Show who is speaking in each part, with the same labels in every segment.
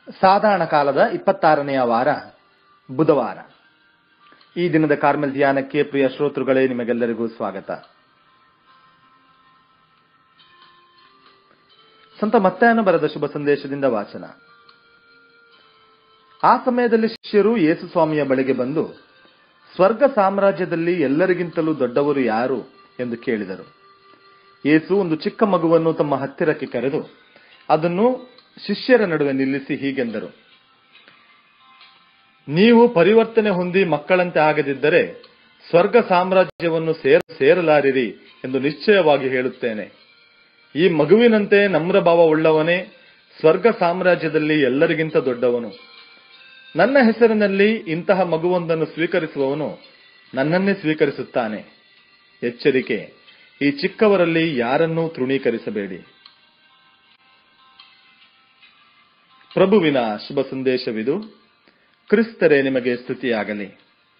Speaker 1: ಸಾಧಾರಣ ಕಾಲದ ಇಪ್ಪತ್ತಾರನೆಯ ವಾರ ಬುಧವಾರ ಈ ದಿನದ ಕಾರ್ಮೆಲ್ ಧ್ಯಾನಕ್ಕೆ ಪ್ರಿಯ ಶ್ರೋತೃಗಳೇ ನಿಮಗೆಲ್ಲರಿಗೂ ಸ್ವಾಗತ ಸಂತ ಮತ್ತಾಯನ ಬರೆದ ಶುಭ ಸಂದೇಶದಿಂದ ವಾಚನ ಆ ಸಮಯದಲ್ಲಿ ಶಿಷ್ಯರು ಯೇಸು ಸ್ವಾಮಿಯ ಬಳಿಗೆ ಬಂದು ಸ್ವರ್ಗ ಸಾಮ್ರಾಜ್ಯದಲ್ಲಿ ಎಲ್ಲರಿಗಿಂತಲೂ ದೊಡ್ಡವರು ಯಾರು ಎಂದು ಕೇಳಿದರು ಯೇಸು ಒಂದು ಚಿಕ್ಕ ಮಗುವನ್ನು ತಮ್ಮ ಹತ್ತಿರಕ್ಕೆ ಕರೆದು ಅದನ್ನು ಶಿಷ್ಯರ ನಡುವೆ ನಿಲ್ಲಿಸಿ ಹೀಗೆಂದರು ನೀವು ಪರಿವರ್ತನೆ ಹೊಂದಿ ಮಕ್ಕಳಂತೆ ಆಗದಿದ್ದರೆ ಸ್ವರ್ಗ ಸಾಮ್ರಾಜ್ಯವನ್ನು ಸೇರ ಸೇರಲಾರಿರಿ ಎಂದು ನಿಶ್ಚಯವಾಗಿ ಹೇಳುತ್ತೇನೆ ಈ ಮಗುವಿನಂತೆ ನಮ್ರ ಭಾವ ಉಳ್ಳವನೇ ಸ್ವರ್ಗ ಸಾಮ್ರಾಜ್ಯದಲ್ಲಿ ಎಲ್ಲರಿಗಿಂತ ದೊಡ್ಡವನು ನನ್ನ ಹೆಸರಿನಲ್ಲಿ ಇಂತಹ ಮಗುವೊಂದನ್ನು ಸ್ವೀಕರಿಸುವವನು ನನ್ನನ್ನೇ ಸ್ವೀಕರಿಸುತ್ತಾನೆ ಎಚ್ಚರಿಕೆ ಈ ಚಿಕ್ಕವರಲ್ಲಿ ಯಾರನ್ನೂ ತೃಣೀಕರಿಸಬೇಡಿ ಪ್ರಭುವಿನ ಶುಭ ಸಂದೇಶವಿದು ಕ್ರಿಸ್ತರೇ ನಿಮಗೆ ಸ್ತುತಿಯಾಗಲಿ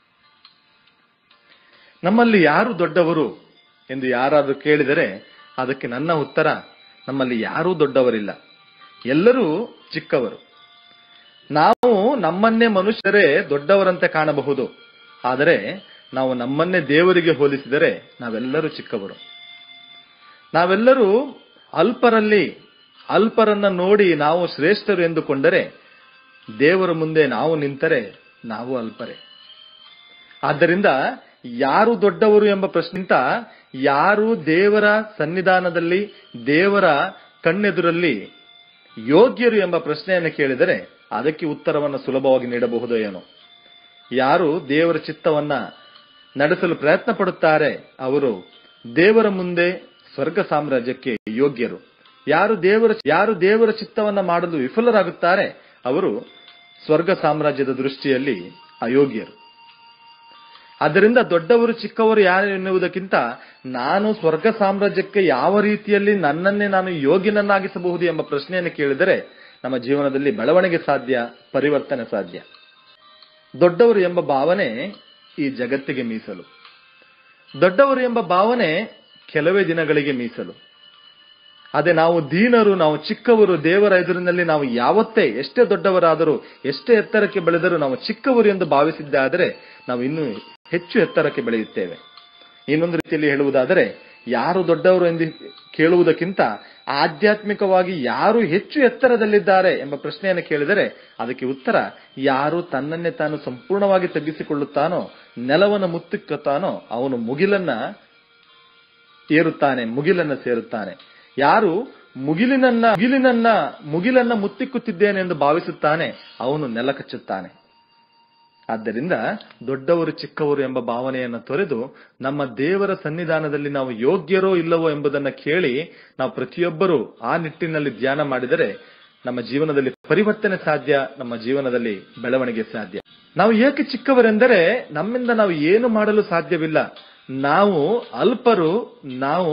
Speaker 1: ನಮ್ಮಲ್ಲಿ ಯಾರು ದೊಡ್ಡವರು ಎಂದು ಯಾರಾದರೂ ಕೇಳಿದರೆ ಅದಕ್ಕೆ ನನ್ನ ಉತ್ತರ ನಮ್ಮಲ್ಲಿ ಯಾರೂ ದೊಡ್ಡವರಿಲ್ಲ ಎಲ್ಲರೂ ಚಿಕ್ಕವರು ನಾವು ನಮ್ಮನ್ನೇ ಮನುಷ್ಯರೇ ದೊಡ್ಡವರಂತೆ ಕಾಣಬಹುದು ಆದರೆ ನಾವು ನಮ್ಮನ್ನೇ ದೇವರಿಗೆ ಹೋಲಿಸಿದರೆ ನಾವೆಲ್ಲರೂ ಚಿಕ್ಕವರು ನಾವೆಲ್ಲರೂ ಅಲ್ಪರಲ್ಲಿ ಅಲ್ಪರನ್ನ ನೋಡಿ ನಾವು ಶ್ರೇಷ್ಠರು ಎಂದುಕೊಂಡರೆ ದೇವರ ಮುಂದೆ ನಾವು ನಿಂತರೆ ನಾವು ಅಲ್ಪರೇ ಆದ್ದರಿಂದ ಯಾರು ದೊಡ್ಡವರು ಎಂಬ ಪ್ರಶ್ನಿಂತ ಯಾರು ದೇವರ ಸನ್ನಿಧಾನದಲ್ಲಿ ದೇವರ ಕಣ್ಣೆದುರಲ್ಲಿ ಯೋಗ್ಯರು ಎಂಬ ಪ್ರಶ್ನೆಯನ್ನು ಕೇಳಿದರೆ ಅದಕ್ಕೆ ಉತ್ತರವನ್ನು ಸುಲಭವಾಗಿ ನೀಡಬಹುದು ಏನೋ ಯಾರು ದೇವರ ಚಿತ್ತವನ್ನ ನಡೆಸಲು ಪ್ರಯತ್ನ ಪಡುತ್ತಾರೆ ಅವರು ದೇವರ ಮುಂದೆ ಸ್ವರ್ಗ ಸಾಮ್ರಾಜ್ಯಕ್ಕೆ ಯೋಗ್ಯರು ಯಾರು ದೇವರ ಯಾರು ದೇವರ ಚಿತ್ತವನ್ನ ಮಾಡಲು ವಿಫಲರಾಗುತ್ತಾರೆ ಅವರು ಸ್ವರ್ಗ ಸಾಮ್ರಾಜ್ಯದ ದೃಷ್ಟಿಯಲ್ಲಿ ಅಯೋಗ್ಯರು ಆದ್ದರಿಂದ ದೊಡ್ಡವರು ಚಿಕ್ಕವರು ಯಾರು ಎನ್ನುವುದಕ್ಕಿಂತ ನಾನು ಸ್ವರ್ಗ ಸಾಮ್ರಾಜ್ಯಕ್ಕೆ ಯಾವ ರೀತಿಯಲ್ಲಿ ನನ್ನನ್ನೇ ನಾನು ಯೋಗ್ಯನನ್ನಾಗಿಸಬಹುದು ಎಂಬ ಪ್ರಶ್ನೆಯನ್ನು ಕೇಳಿದರೆ ನಮ್ಮ ಜೀವನದಲ್ಲಿ ಬೆಳವಣಿಗೆ ಸಾಧ್ಯ ಪರಿವರ್ತನೆ ಸಾಧ್ಯ ದೊಡ್ಡವರು ಎಂಬ ಭಾವನೆ ಈ ಜಗತ್ತಿಗೆ ಮೀಸಲು ದೊಡ್ಡವರು ಎಂಬ ಭಾವನೆ ಕೆಲವೇ ದಿನಗಳಿಗೆ ಮೀಸಲು ಅದೇ ನಾವು ದೀನರು ನಾವು ಚಿಕ್ಕವರು ದೇವರ ಎದುರಿನಲ್ಲಿ ನಾವು ಯಾವತ್ತೇ ಎಷ್ಟೇ ದೊಡ್ಡವರಾದರೂ ಎಷ್ಟೇ ಎತ್ತರಕ್ಕೆ ಬೆಳೆದರೂ ನಾವು ಚಿಕ್ಕವರು ಎಂದು ಭಾವಿಸಿದ್ದಾದರೆ ನಾವು ಇನ್ನೂ ಹೆಚ್ಚು ಎತ್ತರಕ್ಕೆ ಬೆಳೆಯುತ್ತೇವೆ ಇನ್ನೊಂದು ರೀತಿಯಲ್ಲಿ ಹೇಳುವುದಾದರೆ ಯಾರು ದೊಡ್ಡವರು ಎಂದು ಕೇಳುವುದಕ್ಕಿಂತ ಆಧ್ಯಾತ್ಮಿಕವಾಗಿ ಯಾರು ಹೆಚ್ಚು ಎತ್ತರದಲ್ಲಿದ್ದಾರೆ ಎಂಬ ಪ್ರಶ್ನೆಯನ್ನು ಕೇಳಿದರೆ ಅದಕ್ಕೆ ಉತ್ತರ ಯಾರು ತನ್ನನ್ನೇ ತಾನು ಸಂಪೂರ್ಣವಾಗಿ ತಗ್ಗಿಸಿಕೊಳ್ಳುತ್ತಾನೋ ನೆಲವನ್ನು ಮುತ್ತಿಕ್ಕುತ್ತಾನೋ ಅವನು ಮುಗಿಲನ್ನ ಏರುತ್ತಾನೆ ಮುಗಿಲನ್ನ ಸೇರುತ್ತಾನೆ ಯಾರು ಮುಗಿಲಿನನ್ನ ಮುಗಿಲಿನನ್ನ ಮುಗಿಲನ್ನ ಮುತ್ತಿಕ್ಕುತ್ತಿದ್ದೇನೆ ಎಂದು ಭಾವಿಸುತ್ತಾನೆ ಅವನು ನೆಲ ಕಚ್ಚುತ್ತಾನೆ ಆದ್ದರಿಂದ ದೊಡ್ಡವರು ಚಿಕ್ಕವರು ಎಂಬ ಭಾವನೆಯನ್ನು ತೊರೆದು ನಮ್ಮ ದೇವರ ಸನ್ನಿಧಾನದಲ್ಲಿ ನಾವು ಯೋಗ್ಯರೋ ಇಲ್ಲವೋ ಎಂಬುದನ್ನು ಕೇಳಿ ನಾವು ಪ್ರತಿಯೊಬ್ಬರೂ ಆ ನಿಟ್ಟಿನಲ್ಲಿ ಧ್ಯಾನ ಮಾಡಿದರೆ ನಮ್ಮ ಜೀವನದಲ್ಲಿ ಪರಿವರ್ತನೆ ಸಾಧ್ಯ ನಮ್ಮ ಜೀವನದಲ್ಲಿ ಬೆಳವಣಿಗೆ ಸಾಧ್ಯ ನಾವು ಏಕೆ ಚಿಕ್ಕವರೆಂದರೆ ನಮ್ಮಿಂದ ನಾವು ಏನು ಮಾಡಲು ಸಾಧ್ಯವಿಲ್ಲ ನಾವು ಅಲ್ಪರು ನಾವು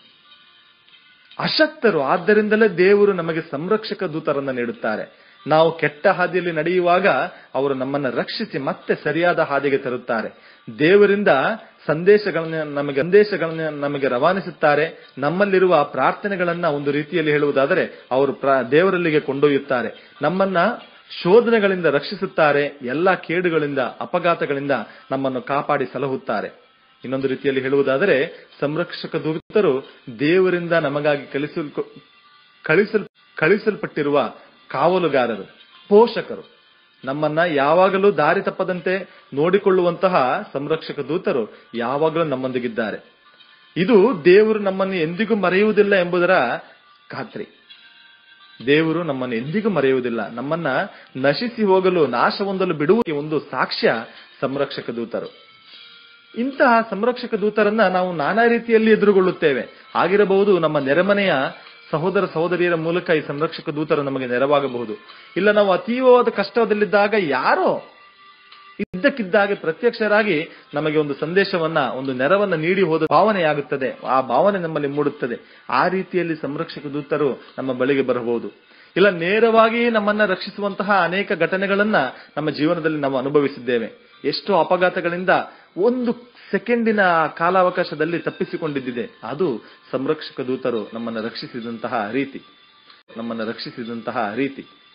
Speaker 1: ಅಶಕ್ತರು ಆದ್ದರಿಂದಲೇ ದೇವರು ನಮಗೆ ಸಂರಕ್ಷಕ ದೂತರನ್ನ ನೀಡುತ್ತಾರೆ ನಾವು ಕೆಟ್ಟ ಹಾದಿಯಲ್ಲಿ ನಡೆಯುವಾಗ ಅವರು ನಮ್ಮನ್ನು ರಕ್ಷಿಸಿ ಮತ್ತೆ ಸರಿಯಾದ ಹಾದಿಗೆ ತರುತ್ತಾರೆ ದೇವರಿಂದ ಸಂದೇಶಗಳನ್ನ ನಮಗೆ ಸಂದೇಶಗಳನ್ನ ನಮಗೆ ರವಾನಿಸುತ್ತಾರೆ ನಮ್ಮಲ್ಲಿರುವ ಪ್ರಾರ್ಥನೆಗಳನ್ನ ಒಂದು ರೀತಿಯಲ್ಲಿ ಹೇಳುವುದಾದರೆ ಅವರು ದೇವರಲ್ಲಿಗೆ ಕೊಂಡೊಯ್ಯುತ್ತಾರೆ ನಮ್ಮನ್ನ ಶೋಧನೆಗಳಿಂದ ರಕ್ಷಿಸುತ್ತಾರೆ ಎಲ್ಲಾ ಕೇಡುಗಳಿಂದ ಅಪಘಾತಗಳಿಂದ ನಮ್ಮನ್ನು ಕಾಪಾಡಿ ಸಲಹುತ್ತಾರೆ ಇನ್ನೊಂದು ರೀತಿಯಲ್ಲಿ ಹೇಳುವುದಾದರೆ ಸಂರಕ್ಷಕ ದೂತರು ದೇವರಿಂದ ನಮಗಾಗಿ ಕಲಿಸಲ್ ಕಳಿಸಲ್ ಕಳಿಸಲ್ಪಟ್ಟಿರುವ ಕಾವಲುಗಾರರು ಪೋಷಕರು ನಮ್ಮನ್ನ ಯಾವಾಗಲೂ ದಾರಿ ತಪ್ಪದಂತೆ ನೋಡಿಕೊಳ್ಳುವಂತಹ ಸಂರಕ್ಷಕ ದೂತರು ಯಾವಾಗಲೂ ನಮ್ಮೊಂದಿಗಿದ್ದಾರೆ ಇದು ದೇವರು ನಮ್ಮನ್ನು ಎಂದಿಗೂ ಮರೆಯುವುದಿಲ್ಲ ಎಂಬುದರ ಖಾತ್ರಿ ದೇವರು ನಮ್ಮನ್ನು ಎಂದಿಗೂ ಮರೆಯುವುದಿಲ್ಲ ನಮ್ಮನ್ನ ನಶಿಸಿ ಹೋಗಲು ನಾಶ ಹೊಂದಲು ಬಿಡುವ ಒಂದು ಸಾಕ್ಷ್ಯ ಸಂರಕ್ಷಕ ದೂತರು ಇಂತಹ ಸಂರಕ್ಷಕ ದೂತರನ್ನ ನಾವು ನಾನಾ ರೀತಿಯಲ್ಲಿ ಎದುರುಗೊಳ್ಳುತ್ತೇವೆ ಆಗಿರಬಹುದು ನಮ್ಮ ನೆರೆಮನೆಯ ಸಹೋದರ ಸಹೋದರಿಯರ ಮೂಲಕ ಈ ಸಂರಕ್ಷಕ ದೂತರು ನಮಗೆ ನೆರವಾಗಬಹುದು ಇಲ್ಲ ನಾವು ಅತೀವವಾದ ಕಷ್ಟದಲ್ಲಿದ್ದಾಗ ಯಾರೋ ಇದ್ದಕ್ಕಿದ್ದಾಗೆ ಪ್ರತ್ಯಕ್ಷರಾಗಿ ನಮಗೆ ಒಂದು ಸಂದೇಶವನ್ನ ಒಂದು ನೆರವನ್ನ ನೀಡಿ ಹೋದ ಭಾವನೆಯಾಗುತ್ತದೆ ಆ ಭಾವನೆ ನಮ್ಮಲ್ಲಿ ಮೂಡುತ್ತದೆ ಆ ರೀತಿಯಲ್ಲಿ ಸಂರಕ್ಷಕ ದೂತರು ನಮ್ಮ ಬಳಿಗೆ ಬರಬಹುದು ಇಲ್ಲ ನೇರವಾಗಿ ನಮ್ಮನ್ನ ರಕ್ಷಿಸುವಂತಹ ಅನೇಕ ಘಟನೆಗಳನ್ನ ನಮ್ಮ ಜೀವನದಲ್ಲಿ ನಾವು ಅನುಭವಿಸಿದ್ದೇವೆ ಎಷ್ಟೋ ಅಪಘಾತಗಳಿಂದ ಒಂದು ಸೆಕೆಂಡಿನ ಕಾಲಾವಕಾಶದಲ್ಲಿ ತಪ್ಪಿಸಿಕೊಂಡಿದ್ದಿದೆ ಅದು ಸಂರಕ್ಷಕ ದೂತರು ನಮ್ಮನ್ನು ರಕ್ಷಿಸಿದಂತಹ ರೀತಿ ನಮ್ಮನ್ನು ರಕ್ಷಿಸಿದಂತಹ ರೀತಿ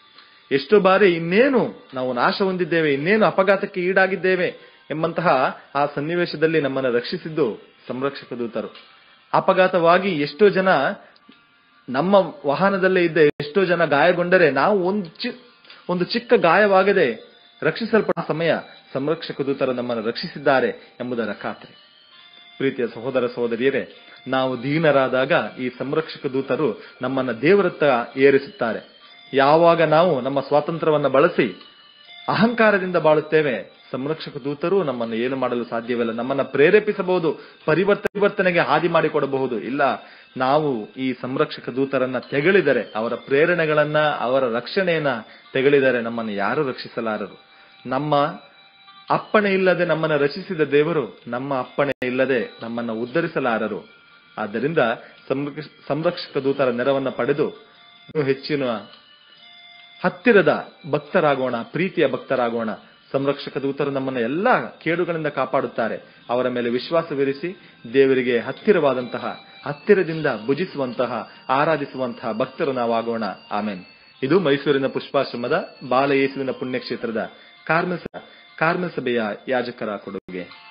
Speaker 1: ಎಷ್ಟೋ ಬಾರಿ ಇನ್ನೇನು ನಾವು ನಾಶ ಹೊಂದಿದ್ದೇವೆ ಇನ್ನೇನು ಅಪಘಾತಕ್ಕೆ ಈಡಾಗಿದ್ದೇವೆ ಎಂಬಂತಹ ಆ ಸನ್ನಿವೇಶದಲ್ಲಿ ನಮ್ಮನ್ನು ರಕ್ಷಿಸಿದ್ದು ಸಂರಕ್ಷಕ ದೂತರು ಅಪಘಾತವಾಗಿ ಎಷ್ಟೋ ಜನ ನಮ್ಮ ವಾಹನದಲ್ಲೇ ಇದ್ದ ಎಷ್ಟೋ ಜನ ಗಾಯಗೊಂಡರೆ ನಾವು ಒಂದು ಚಿ ಒಂದು ಚಿಕ್ಕ ಗಾಯವಾಗದೆ ರಕ್ಷಿಸಲ್ಪಟ್ಟ ಸಮಯ ಸಂರಕ್ಷಕ ದೂತರು ನಮ್ಮನ್ನು ರಕ್ಷಿಸಿದ್ದಾರೆ ಎಂಬುದರ ಖಾತ್ರಿ ಪ್ರೀತಿಯ ಸಹೋದರ ಸಹೋದರಿಯರೇ ನಾವು ದೀನರಾದಾಗ ಈ ಸಂರಕ್ಷಕ ದೂತರು ನಮ್ಮನ್ನ ದೇವರತ್ತ ಏರಿಸುತ್ತಾರೆ ಯಾವಾಗ ನಾವು ನಮ್ಮ ಸ್ವಾತಂತ್ರ್ಯವನ್ನ ಬಳಸಿ ಅಹಂಕಾರದಿಂದ ಬಾಳುತ್ತೇವೆ ಸಂರಕ್ಷಕ ದೂತರು ನಮ್ಮನ್ನು ಏನು ಮಾಡಲು ಸಾಧ್ಯವಿಲ್ಲ ನಮ್ಮನ್ನ ಪ್ರೇರೇಪಿಸಬಹುದು ಪರಿವರ್ತ- ಪರಿವರ್ತನೆಗೆ ಹಾದಿ ಮಾಡಿಕೊಡಬಹುದು ಇಲ್ಲ ನಾವು ಈ ಸಂರಕ್ಷಕ ದೂತರನ್ನ ತೆಗಳಿದರೆ ಅವರ ಪ್ರೇರಣೆಗಳನ್ನ ಅವರ ರಕ್ಷಣೆಯನ್ನ ತೆಗಳಿದರೆ ನಮ್ಮನ್ನು ಯಾರು ರಕ್ಷಿಸಲಾರರು ನಮ್ಮ ಅಪ್ಪಣೆ ಇಲ್ಲದೆ ನಮ್ಮನ್ನ ರಚಿಸಿದ ದೇವರು ನಮ್ಮ ಅಪ್ಪಣೆ ಇಲ್ಲದೆ ನಮ್ಮನ್ನ ಉದ್ಧರಿಸಲಾರರು ಆದ್ದರಿಂದ ಸಂರಕ್ಷ- ಸಂರಕ್ಷಕ ದೂತರ ನೆರವನ್ನ ಪಡೆದು ಇನ್ನೂ ಹೆಚ್ಚಿನ ಹತ್ತಿರದ ಭಕ್ತರಾಗೋಣ ಪ್ರೀತಿಯ ಭಕ್ತರಾಗೋಣ ಸಂರಕ್ಷಕ ದೂತರು ನಮ್ಮನ್ನ ಎಲ್ಲಾ ಕೇಡುಗಳಿಂದ ಕಾಪಾಡುತ್ತಾರೆ ಅವರ ಮೇಲೆ ವಿಶ್ವಾಸವಿರಿಸಿ ದೇವರಿಗೆ ಹತ್ತಿರವಾದಂತಹ ಹತ್ತಿರದಿಂದ ಭುಜಿಸುವಂತಹ ಆರಾಧಿಸುವಂತಹ ಭಕ್ತರು ನಾವಾಗೋಣ ಆಮೇನ್ ಇದು ಮೈಸೂರಿನ ಪುಷ್ಪಾಶ್ರಮದ ಬಾಲಯೇಸುವಿನ ಪುಣ್ಯಕ್ಷೇತ್ರದ ಕಾರ್ಮಿಕ ಕಾರ್ಮಿಕ ಸಭೆಯ ಯಾಜಕರ ಕೊಡುಗೆ